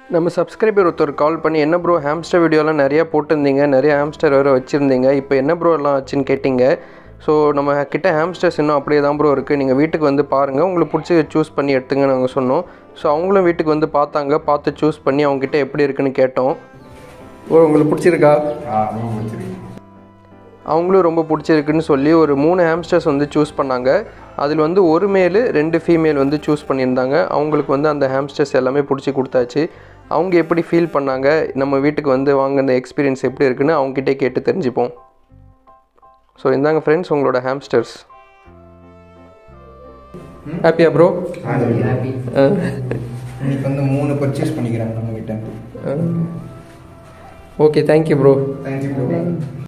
நம்ம சப்ஸ்கிரைபர் ஒருத்தர் கால் பண்ணி என்ன ப்ரோ ஹாம்ஸ்டர் வீடியோலாம் நிறைய போட்டிருந்தீங்க நிறைய ஹாம்ஸ்டர் வேறு வச்சுருந்தீங்க இப்போ என்ன ப்ரோ எல்லாம் ஆச்சுன்னு கேட்டிங்க ஸோ நம்ம கிட்ட ஹாம்ஸ்டர்ஸ் இன்னும் அப்படியே தான் ப்ரோ இருக்குது நீங்கள் வீட்டுக்கு வந்து பாருங்கள் உங்களுக்கு பிடிச்சி சூஸ் பண்ணி எடுத்துங்க நாங்கள் சொன்னோம் ஸோ அவங்களும் வீட்டுக்கு வந்து பார்த்தாங்க பார்த்து சூஸ் பண்ணி அவங்ககிட்ட எப்படி இருக்குன்னு கேட்டோம் ப்ரோ உங்களுக்கு பிடிச்சிருக்கா ஆ ரொம்ப பிடிச்சிருக்கு அவங்களும் ரொம்ப பிடிச்சிருக்குன்னு சொல்லி ஒரு மூணு ஹாம்ஸ்டர்ஸ் வந்து சூஸ் பண்ணாங்க அதில் வந்து ஒரு மேலு ரெண்டு ஃபீமேல் வந்து சூஸ் பண்ணியிருந்தாங்க அவங்களுக்கு வந்து அந்த ஹாம்ஸ்டர்ஸ் எல்லாமே பிடிச்சி கொடுத்தாச்சு அவங்க எப்படி ஃபீல் பண்ணாங்க நம்ம வீட்டுக்கு வந்து வாங்கின எக்ஸ்பீரியன்ஸ் எப்படி இருக்குன்னு அவங்ககிட்டே கேட்டு தெரிஞ்சுப்போம் ஸோ இந்தாங்க ஃப்ரெண்ட்ஸ் உங்களோட ஹாம்ஸ்டர்ஸ் ஹாப்பியா ப்ரோ இன்னைக்கு வந்து மூணு பர்ச்சேஸ் பண்ணிக்கிறாங்க நம்ம கிட்ட okay thank you bro thank you bro